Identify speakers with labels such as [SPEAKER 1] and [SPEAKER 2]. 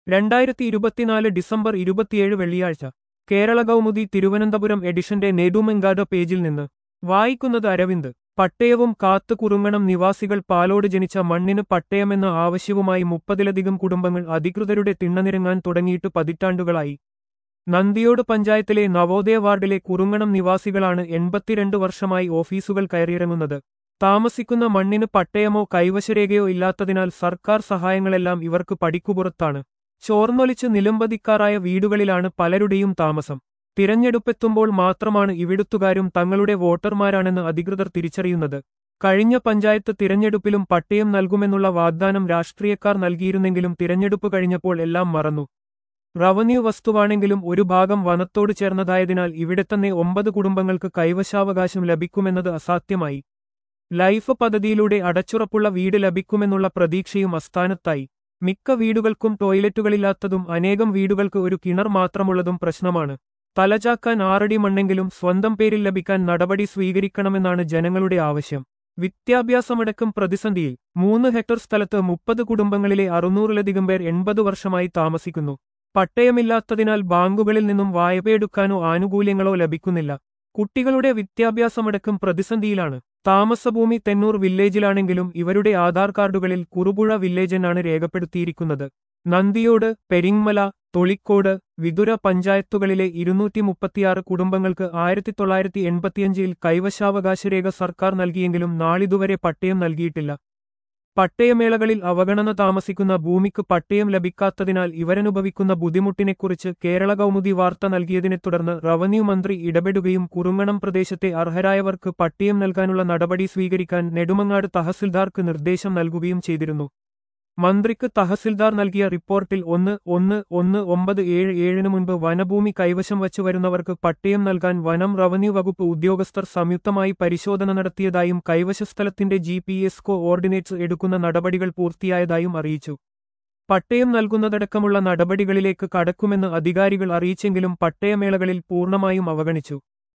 [SPEAKER 1] രണ്ടായിരത്തി ഇരുപത്തിനാല് ഡിസംബർ ഇരുപത്തിയേഴ് വെള്ളിയാഴ്ച കേരള കൗമുദി തിരുവനന്തപുരം എഡിഷന്റെ നെടുമെങ്കാട് പേജിൽ നിന്ന് വായിക്കുന്നത് അരവിന്ദ് പട്ടയവും കാത്തു കുറുങ്ങണം നിവാസികൾ പാലോട് ജനിച്ച മണ്ണിന് പട്ടയമെന്ന ആവശ്യവുമായി മുപ്പതിലധികം കുടുംബങ്ങൾ അധികൃതരുടെ തിണ്ണനിരങ്ങാൻ തുടങ്ങിയിട്ട് പതിറ്റാണ്ടുകളായി നന്ദിയോട് പഞ്ചായത്തിലെ നവോദയ വാർഡിലെ കുറുങ്ങണം നിവാസികളാണ് എൺപത്തിരണ്ട് വർഷമായി ഓഫീസുകൾ കയറിയിറങ്ങുന്നത് താമസിക്കുന്ന മണ്ണിന് പട്ടയമോ കൈവശരേഖയോ ഇല്ലാത്തതിനാൽ സർക്കാർ സഹായങ്ങളെല്ലാം ഇവർക്ക് പടിക്കുപുറത്താണ് ചോർന്നൊലിച്ച് നിലംപതിക്കാറായ വീടുകളിലാണ് പലരുടെയും താമസം തിരഞ്ഞെടുപ്പെത്തുമ്പോൾ മാത്രമാണ് ഇവിടുത്തുകാരും തങ്ങളുടെ വോട്ടർമാരാണെന്ന് അധികൃതർ തിരിച്ചറിയുന്നത് കഴിഞ്ഞ പഞ്ചായത്ത് തിരഞ്ഞെടുപ്പിലും പട്ടയം നൽകുമെന്നുള്ള വാഗ്ദാനം രാഷ്ട്രീയക്കാർ നൽകിയിരുന്നെങ്കിലും തിരഞ്ഞെടുപ്പ് കഴിഞ്ഞപ്പോൾ എല്ലാം മറന്നു റവന്യൂ വസ്തുവാണെങ്കിലും ഒരു ഭാഗം വനത്തോട് ചേർന്നതായതിനാൽ ഇവിടെ തന്നെ ഒമ്പത് കുടുംബങ്ങൾക്ക് കൈവശാവകാശം ലഭിക്കുമെന്നത് അസാധ്യമായി ലൈഫ് പദ്ധതിയിലൂടെ അടച്ചുറപ്പുള്ള വീട് ലഭിക്കുമെന്നുള്ള പ്രതീക്ഷയും അസ്ഥാനത്തായി മിക്ക വീടുകൾക്കും ടോയ്ലറ്റുകളില്ലാത്തതും അനേകം വീടുകൾക്ക് ഒരു കിണർ മാത്രമുള്ളതും പ്രശ്നമാണ് തലചാക്കാൻ ആറടി മണ്ണെങ്കിലും സ്വന്തം പേരിൽ ലഭിക്കാൻ നടപടി സ്വീകരിക്കണമെന്നാണ് ജനങ്ങളുടെ ആവശ്യം വിദ്യാഭ്യാസമടക്കം പ്രതിസന്ധിയിൽ മൂന്ന് ഹെക്ടർ സ്ഥലത്ത് മുപ്പത് കുടുംബങ്ങളിലെ അറുന്നൂറിലധികം പേർ എൺപത് വർഷമായി താമസിക്കുന്നു പട്ടയമില്ലാത്തതിനാൽ ബാങ്കുകളിൽ നിന്നും വായ്പയെടുക്കാനോ ആനുകൂല്യങ്ങളോ ലഭിക്കുന്നില്ല കുട്ടികളുടെ വിദ്യാഭ്യാസമടക്കം പ്രതിസന്ധിയിലാണ് താമസഭൂമി തെന്നൂർ വില്ലേജിലാണെങ്കിലും ഇവരുടെ ആധാർ കാർഡുകളിൽ കുറുപുഴ വില്ലേജെന്നാണ് രേഖപ്പെടുത്തിയിരിക്കുന്നത് നന്ദിയോട് പെരിങ്മല തൊളിക്കോട് വിതുര പഞ്ചായത്തുകളിലെ ഇരുന്നൂറ്റി മുപ്പത്തിയാറ് കുടുംബങ്ങൾക്ക് ആയിരത്തി തൊള്ളായിരത്തി എൺപത്തിയഞ്ചിൽ കൈവശാവകാശരേഖ സർക്കാർ നൽകിയെങ്കിലും നാളിതുവരെ പട്ടയം നൽകിയിട്ടില്ല പട്ടയമേളകളിൽ അവഗണന താമസിക്കുന്ന ഭൂമിക്ക് പട്ടയം ലഭിക്കാത്തതിനാൽ ഇവരനുഭവിക്കുന്ന ബുദ്ധിമുട്ടിനെക്കുറിച്ച് കേരള കൗമുദി വാർത്ത നൽകിയതിനെ തുടർന്ന് റവന്യൂ മന്ത്രി ഇടപെടുകയും കുറുങ്ങണം പ്രദേശത്തെ അർഹരായവർക്ക് പട്ടയം നൽകാനുള്ള നടപടി സ്വീകരിക്കാൻ നെടുമങ്ങാട് തഹസിൽദാർക്ക് നിർദ്ദേശം നൽകുകയും ചെയ്തിരുന്നു മന്ത്രിക്ക് തഹസിൽദാർ നൽകിയ റിപ്പോർട്ടിൽ ഒന്ന് ഒന്ന് ഒന്ന് ഒമ്പത് ഏഴ് ഏഴിന് മുൻപ് വനഭൂമി കൈവശം വച്ചു വരുന്നവർക്ക് പട്ടയം നൽകാൻ വനം റവന്യൂ വകുപ്പ് ഉദ്യോഗസ്ഥർ സംയുക്തമായി പരിശോധന നടത്തിയതായും കൈവശസ്ഥലത്തിന്റെ G P S coordinates എടുക്കുന്ന നടപടികൾ പൂർത്തിയായതായും അറിയിച്ചു പട്ടയം നൽകുന്നതടക്കമുള്ള നടപടികളിലേക്ക് കടക്കുമെന്ന് അധികാരികൾ അറിയിച്ചെങ്കിലും പട്ടയമേളകളിൽ പൂർണ്ണമായും അവഗണിച്ചു